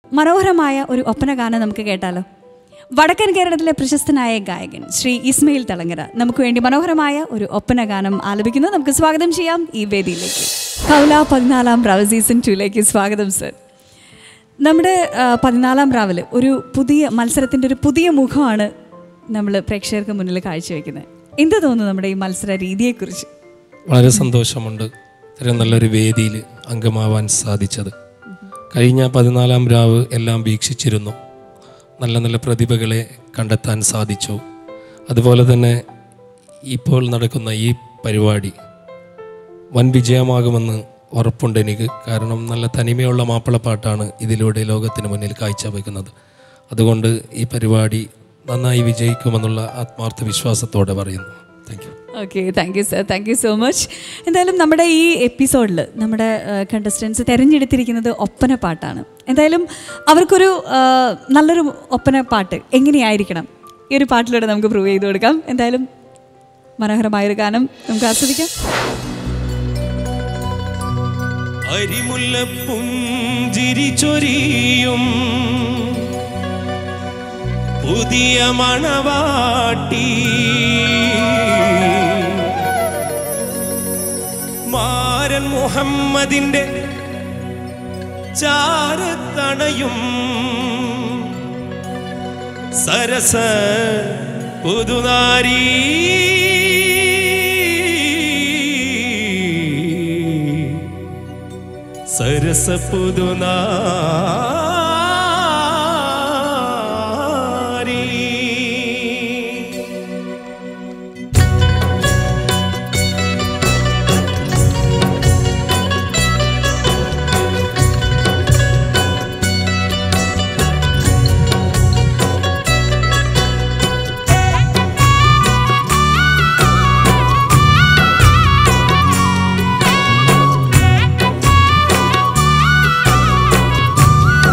മനോഹരമായ ഒരു ഒപ്പന ഗാനം നമുക്ക് കേട്ടാലോ വടക്കൻ കേരളത്തിലെ പ്രശസ്തനായ ഗായകൻ ശ്രീ ഇസ്മയിൽ തളങ്ങര നമുക്ക് വേണ്ടി മനോഹരമായ ഒരു ഒപ്പന ഗാനം ആലപിക്കുന്നത് നമുക്ക് സ്വാഗതം ചെയ്യാം ഈ വേദിയിലേക്ക് കൗല പതിനാലാം റാവ് സീസൺ ടൂയിലേക്ക് സ്വാഗതം സർ നമ്മുടെ ആ, പതിനാലാം രാവിലെ ഒരു പുതിയ മത്സരത്തിൻ്റെ ഒരു പുതിയ മുഖമാണ് നമ്മൾ പ്രേക്ഷകർക്ക് മുന്നിൽ കാഴ്ചവെക്കുന്നത് എന്ത് തോന്നുന്നു നമ്മുടെ ഈ മത്സര രീതിയെക്കുറിച്ച് വളരെ സന്തോഷമുണ്ട് ഇത്രയും നല്ലൊരു വേദിയിൽ അംഗമാവാൻ സാധിച്ചത് കഴിഞ്ഞ പതിനാലാം രാവ് എല്ലാം വീക്ഷിച്ചിരുന്നു നല്ല നല്ല പ്രതിഭകളെ കണ്ടെത്താൻ സാധിച്ചു അതുപോലെ തന്നെ ഇപ്പോൾ നടക്കുന്ന ഈ പരിപാടി വൻ വിജയമാകുമെന്ന് ഉറപ്പുണ്ട് എനിക്ക് കാരണം നല്ല തനിമയുള്ള മാപ്പിളപ്പാട്ടാണ് ഇതിലൂടെ ലോകത്തിന് മുന്നിൽ കാഴ്ചവെക്കുന്നത് അതുകൊണ്ട് ഈ പരിപാടി നന്നായി വിജയിക്കുമെന്നുള്ള ആത്മാർത്ഥ വിശ്വാസത്തോടെ പറയുന്നു thank you okay thank you sir thank you so much എന്തായാലും നമ്മുടെ ഈ എപ്പിസോഡിൽ നമ്മുടെ കണ്ടസ്റ്റൻസ് തിരഞ്ഞെടുത്തിരിക്കുന്നത് ഒപ്പന പാട്ടാണ് എന്തായാലും അവർക്കൊരു ആ, നല്ലൊരു ഒപ്പന പാട്ട് എങ്ങനെയായിരിക്കണം ഈ ഒരു പാട്ടിലൂടെ നമുക്ക് പ്രൂവ് ചെയ്ത് കൊടുക്കാം എന്തായാലും മനോഹരമായൊരു ഗാനം നമുക്ക് ആസ്വദിക്കാം അരിമുല്ല പുഞ്ചിരി ചൊരിയും പുതിയ മണവാട്ടി മാരൻ മുഹമ്മദിന്റെ ചാരത്തണയും സരസ പുതുനാരീ സരസ പുതുനാരീ ും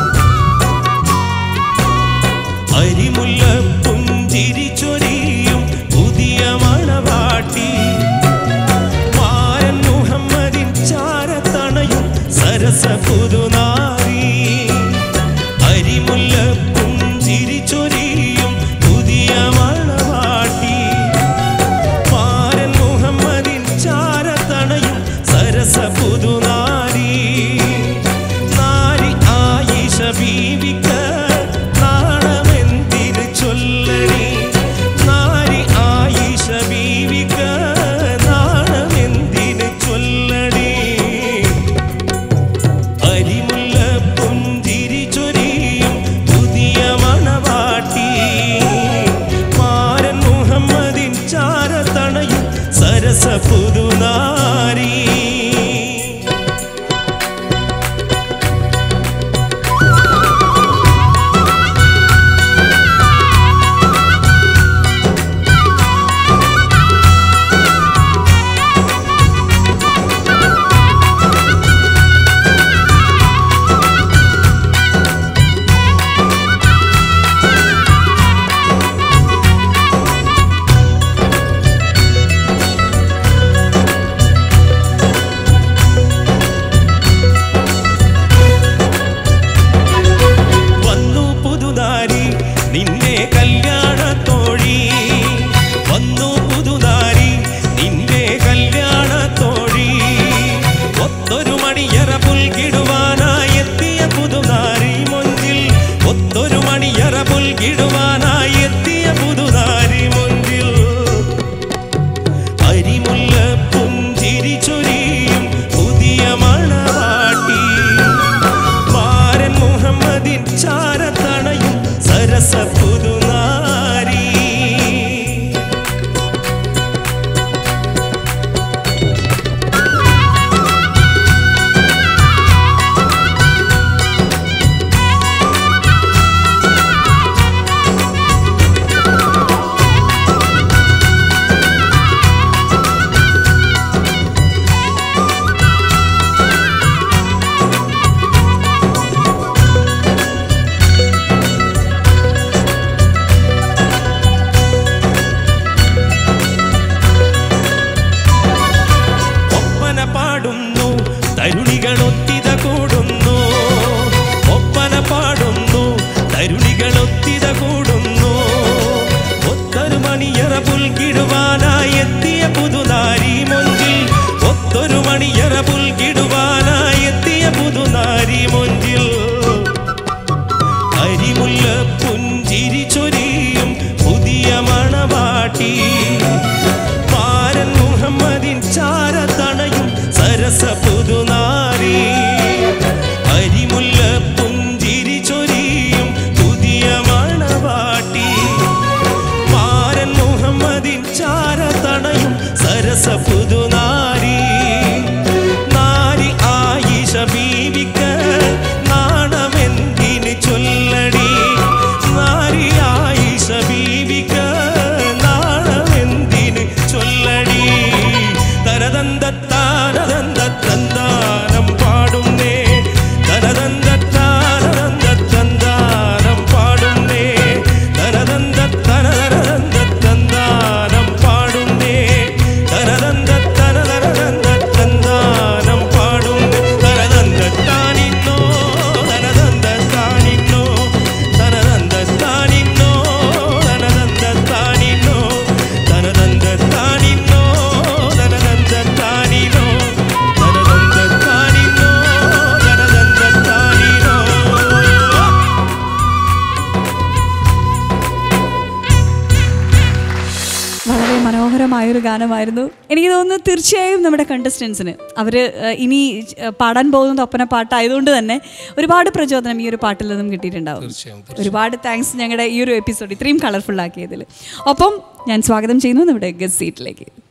മനോഹരമായൊരു ഗാനമായിരുന്നു എനിക്ക് തോന്നുന്നു തീർച്ചയായും നമ്മുടെ കണ്ടസ്റ്റൻസിന് അവർ ഇനി ഏഹ്, പാടാൻ പോകുന്നത് ഒപ്പന പാട്ടായതുകൊണ്ട് തന്നെ ഒരുപാട് പ്രചോദനം ഈ ഒരു പാട്ടിൽ നിന്നും കിട്ടിയിട്ടുണ്ടാവും തീർച്ചയായും ഒരുപാട് താങ്ക്സ് ഞങ്ങളുടെ ഈ ഒരു എപ്പിസോഡ് ഇത്രയും കളർഫുൾ ആക്കിയതിൽ ഒപ്പം ഞാൻ സ്വാഗതം ചെയ്യുന്നു നമ്മുടെ ഗസ്റ്റ് സീറ്റിലേക്ക്